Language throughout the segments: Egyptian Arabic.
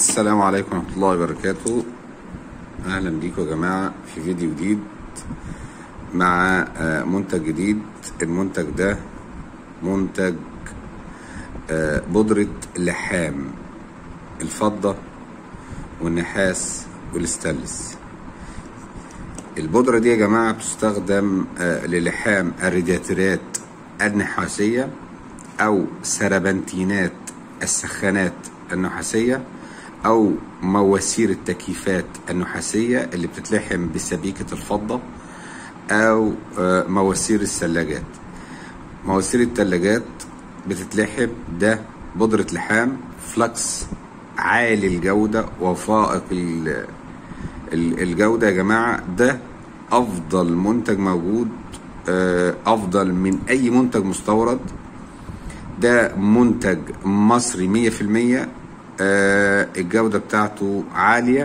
السلام عليكم ورحمة الله وبركاته أهلا بيكم يا جماعة في فيديو جديد مع آه، منتج جديد المنتج ده منتج آه، بودرة لحام الفضة والنحاس والستانلس البودرة دي يا جماعة بتستخدم آه، للحام الرادياتورات النحاسية أو سربنتينات السخانات النحاسية أو مواسير التكييفات النحاسية اللي بتتلحم بسبيكة الفضة أو آه، مواسير الثلاجات مواسير الثلاجات بتتلحم ده بودرة لحام فلكس عالي الجودة وفائق ال- ال- الجودة يا جماعة ده أفضل منتج موجود آه، أفضل من أي منتج مستورد ده منتج مصري مية في المية الجودة بتاعته عالية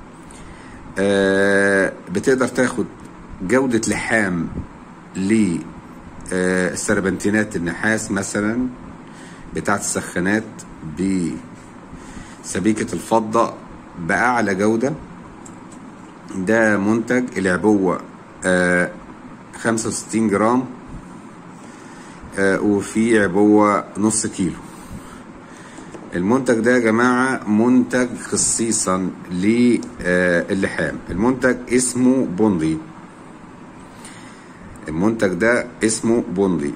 آه، بتقدر تاخد جودة لحام للسربنتينات النحاس مثلا بتاعت السخانات بسبيكة الفضة بأعلى جودة ده منتج العبوة آه، 65 جرام آه، وفي عبوة نص كيلو المنتج ده يا جماعة منتج خصيصا للحام المنتج اسمه بوندي المنتج ده اسمه بوندي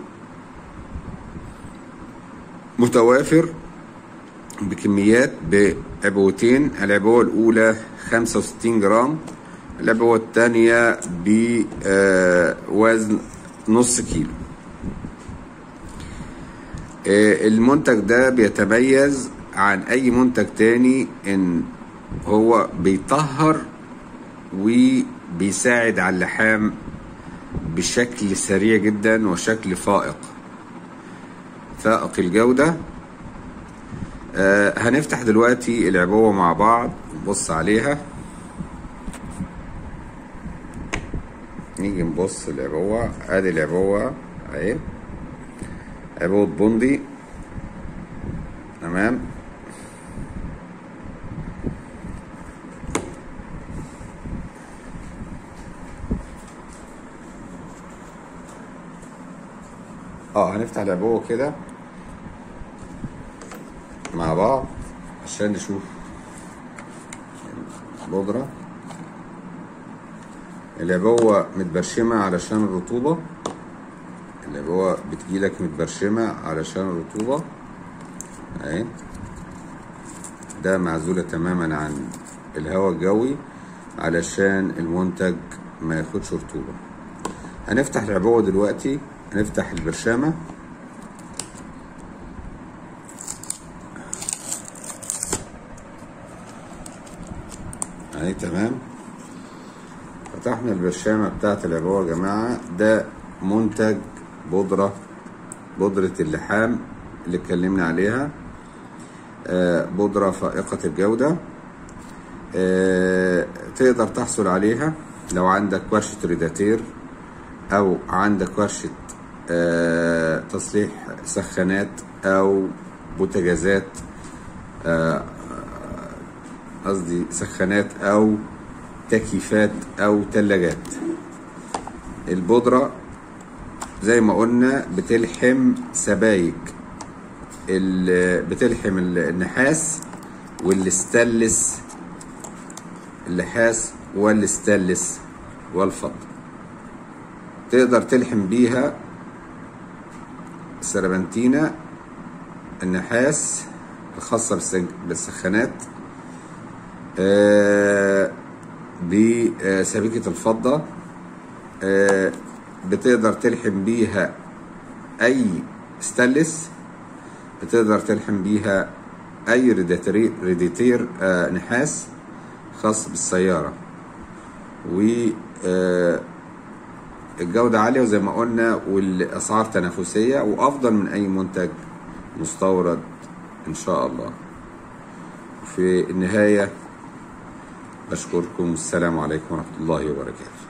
متوافر بكميات بعبوتين العبوة الأولى 65 جرام العبوة الثانية بوزن نص كيلو آه، المنتج ده بيتميز عن اي منتج تاني ان هو بيطهر وبيساعد على اللحام بشكل سريع جدا وشكل فائق فائق الجودة آه، هنفتح دلوقتي العبوة مع بعض نبص عليها نيجي نبص العبوة ادي العبوة اهي عبوة بوندي تمام اه هنفتح العبوة كده مع بعض عشان نشوف البودرة العبوة متبرشمة علشان الرطوبة العبوة بتجيلك متبرشمة علشان الرطوبة اهي ده معزولة تماما عن الهواء الجوي علشان المنتج ما ياخدش رطوبة هنفتح العبوة دلوقتي هنفتح البرشامة اهي تمام فتحنا البرشامة بتاعت العبوة يا جماعة ده منتج بودرة بودرة اللحام اللي اتكلمنا عليها آه، بودرة فائقة الجودة آه، تقدر تحصل عليها لو عندك ورشة ريداتير أو عندك ورشة آه، تصليح سخانات أو بوتاجازات آه، قصدي سخانات أو تكييفات أو تلاجات البودرة زي ما قلنا بتلحم سبايك ال- بتلحم ال- النحاس والستانلس اللحاس والستانلس والفضة تقدر تلحم بيها السربنتينة النحاس الخاصة بالسج- بالسخانات آه، بسبيكة الفضة آه، بتقدر تلحم بيها اي ستانلس بتقدر تلحم بيها اي ريداتير ريديتير آه، نحاس خاص بالسيارة و آه، الجودة عالية وزي ما قلنا والأسعار تنافسية وأفضل من أي منتج مستورد إن شاء الله في النهاية أشكركم السلام عليكم ورحمة الله وبركاته